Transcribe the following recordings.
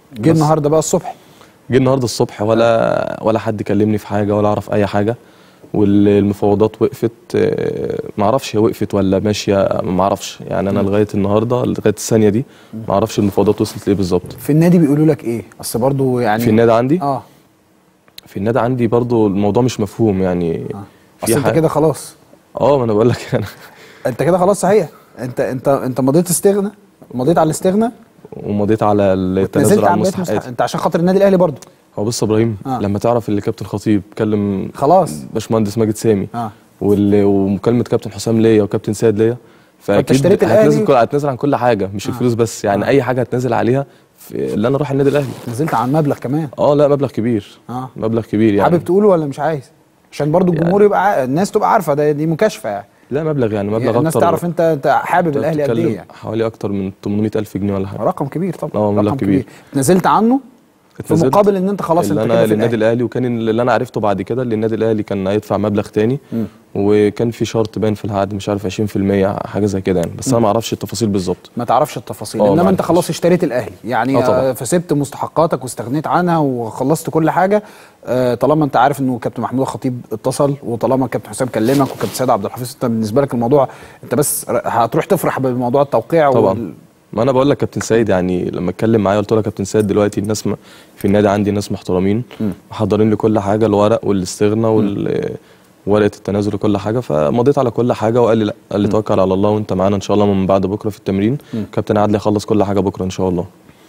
جه بس. النهارده بقى الصبح جه النهارده الصبح ولا ولا حد كلمني في حاجه ولا اعرف اي حاجه والمفاوضات وقفت آه، ما اعرفش هي وقفت ولا ماشيه ما اعرفش يعني انا لغايه النهارده لغايه الثانيه دي ما اعرفش المفاوضات وصلت لايه بالظبط في النادي بيقولوا لك ايه اصل برضو يعني في النادي عندي اه في النادي عندي برضو الموضوع مش مفهوم يعني اصل انت حاجة- كده خلاص اه ما انا بقول لك انا انت كده خلاص صحيح انت انت انت مضيت استغنى مضيت على الاستغنى ومضيت على التنازل نزلت عن عن بقيه مستحق مستحقاتي انت عشان خاطر النادي الاهلي برضو هو بص يا ابراهيم آه. لما تعرف اللي كابتن خطيب كلم خلاص باشمهندس ماجد سامي اه وال- ومكالمه كابتن حسام ليا وكابتن سيد ليا فاكيد اشتريت الأهلي؟ هتنزل كل هتنزل عن كل حاجه مش الفلوس بس يعني اي حاجه هتنزل عليها في اللي انا اروح النادي الاهلي نزلت عن مبلغ كمان اه لا مبلغ كبير اه مبلغ كبير يعني حابب تقوله ولا مش عايز عشان برضو الجمهور يبقى ع... الناس تبقى عارفه ده دي مكاشفه يعني لا مبلغ يعني مبلغ يعني الناس اكتر تعرف انت انت حابب أنت الاهلي قد بتتكلم ايه يعني حوالي اكتر من 800 الف جنيه ولا حاجه رقم كبير طبعا اه، مبلغ رقم كبير. نزلت عنه في اتنزلت مقابل ان انت خلاص اللي انت انا كده في للنادي الاهلي الاهلي وكان اللي انا عرفته بعد كده اللي النادي الاهلي كان هيدفع مبلغ تاني وكان في شرط باين في العقد مش عارف 20% حاجه زي كده يعني بس انا ما اعرفش التفاصيل بالظبط ما تعرفش التفاصيل اه، انما ما انت عرفتش. خلاص اشتريت الاهلي يعني اه، طبعا. آه، فسبت مستحقاتك واستغنيت عنها وخلصت كل حاجه آه، طالما انت عارف انه كابتن محمود الخطيب اتصل وطالما كابتن حسام كلمك وكابتن سيد عبد الحفيظ انت بالنسبه لك الموضوع انت بس ر- هتروح تفرح بموضوع التوقيع طبعا وال... ما انا بقول لك كابتن سيد يعني لما اتكلم معايا قلت له يا كابتن سيد دلوقتي الناس م... في النادي عندي ناس محترمين محضرين لي كل حاجه الورق والاستغنى وال ورقه التنازل وكل حاجه فمضيت على كل حاجه وقال لي لا قال لي توكل على الله وانت معانا ان شاء الله من بعد بكره في التمرين كابتن عادل يخلص كل حاجه بكره ان شاء الله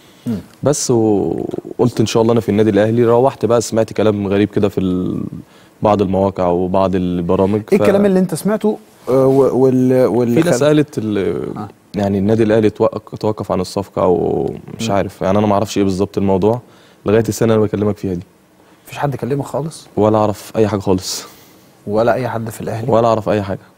بس وقلت ان شاء الله انا في النادي الاهلي روحت بقى سمعت كلام غريب كده في ال... بعض المواقع وبعض البرامج ايه الكلام اللي انت سمعته آه، و- وال وال في ناس قالت ال- يعني النادي الاهلي توقف, توقف عن الصفقه او مش عارف يعني انا ما اعرفش ايه بالظبط الموضوع لغايه السنه اللي بكلمك فيها دي مفيش حد كلمك خالص ولا اعرف اي حاجه خالص ولا اي حد في الاهلي ولا اعرف اي حاجه